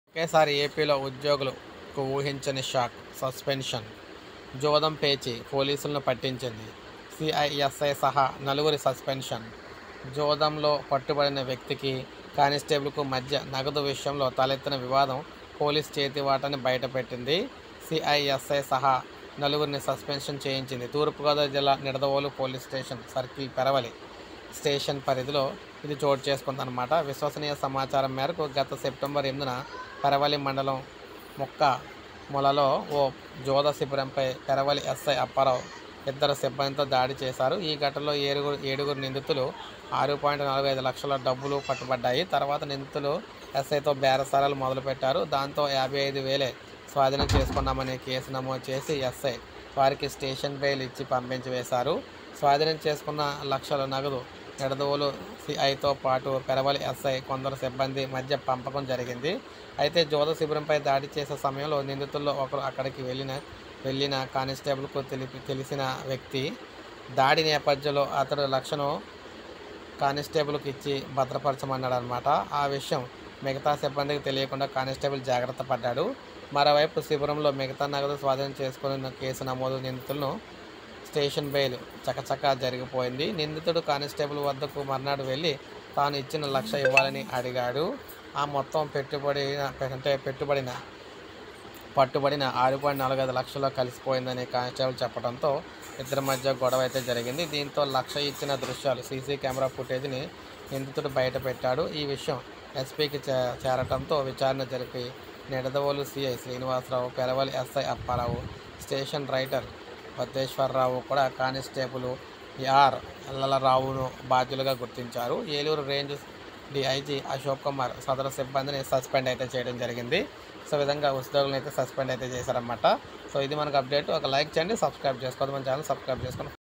ఒకేసారి ఏపీలో ఉద్యోగులకు ఊహించని షాక్ సస్పెన్షన్ జోదం పేచి పోలీసులను పట్టించింది సిఐఎస్ఐ సహా నలుగురి సస్పెన్షన్ జోదంలో పట్టుబడిన వ్యక్తికి కానిస్టేబుల్కు మధ్య నగదు విషయంలో తలెత్తిన వివాదం పోలీస్ చేతివాటని బయటపెట్టింది సిఐఎస్ఐ సహా నలుగురిని సస్పెన్షన్ చేయించింది తూర్పుగోదావరి జిల్లా Nidadavolu police station circle Peravali station పరిధిలో ఇది చోటు చేసుకుందన్నమాట విశ్వసనీయ సమాచారం మేరకు గత సెప్టెంబర్ ఎనిమిదిన పెరవలి మండలం ముక్క మొలలో ఓ జోద శిబిరంపై పెరవలి ఎస్ఐ అప్పారావు ఇద్దరు సిబ్బందితో దాడి చేశారు ఈ ఘటనలో ఏడుగురు ఏడుగురు నిందితులు ఆరు పాయింట్ నలభై ఐదు లక్షల డబ్బులు పట్టుబడ్డాయి తర్వాత నిందితులు ఎస్ఐతో బేరసారాలు మొదలుపెట్టారు దాంతో యాభై ఐదు వేలే స్వాధీనం చేసుకున్నామని కేసు నమోదు చేసి ఎస్ఐ వారికి స్టేషన్ బెయిల్ ఇచ్చి పంపించి వేశారు స్వాధీనం చేసుకున్న లక్షల నగదు నిడదవోలు సిఐతో పాటు పెరవలి ఎస్ఐ కొందరు సిబ్బంది మధ్య పంపకం జరిగింది అయితే జోద శిబిరంపై దాడి చేసే సమయంలో నిందితుల్లో ఒకరు అక్కడికి వెళ్ళిన వెళ్ళిన కానిస్టేబుల్కు తెలిపి తెలిసిన వ్యక్తి దాడి నేపథ్యంలో అతడు లక్షను కానిస్టేబుల్కి ఇచ్చి భద్రపరచమన్నాడు అనమాట ఆ విషయం మిగతా సిబ్బందికి తెలియకుండా కానిస్టేబుల్ జాగ్రత్త పడ్డాడు మరోవైపు శిబిరంలో మిగతా నగదు స్వాధీనం చేసుకున్న కేసు నమోదు నిందితులను స్టేషన్ బెయిల్ చకచకా జరిగిపోయింది నిందితుడు కానిస్టేబుల్ వద్దకు మర్నాడు వెళ్ళి తాను ఇచ్చిన లక్ష ఇవ్వాలని అడిగాడు ఆ మొత్తం పెట్టుబడి అంటే పెట్టుబడిన పట్టుబడిన ఆరు పాయింట్ నాలుగు ఐదు లక్షల్లో కలిసిపోయిందని కానిస్టేబుల్ చెప్పడంతో ఇద్దరి మధ్య గొడవ అయితే జరిగింది దీంతో లక్ష ఇచ్చిన దృశ్యాలు సీసీ కెమెరా ఫుటేజ్ని నిందితుడు బయట పెట్టాడు ఈ విషయం ఎస్పీకి చే చేరటంతో విచారణ జరిపి Nidadavolu CI Srinivasarao Peravali SI Apparao station writer Padmeswararao కూడా కానిస్టేబుల్ ఆర్ ఎల్లలరావును బాధ్యులుగా గుర్తించారు ఏలూరు రేంజ్ డిఐజీ అశోక్ కుమార్ సదరు సిబ్బందిని సస్పెండ్ అయితే చేయడం జరిగింది సో ఈ విధంగా ఉద్యోగులను అయితే సస్పెండ్ అయితే చేశారన్నమాట సో ఇది మనకు అప్డేట్ ఒక లైక్ చేయండి సబ్స్క్రైబ్ చేసుకోవద్దు మన ఛానల్ సబ్స్క్రైబ్ చేసుకొని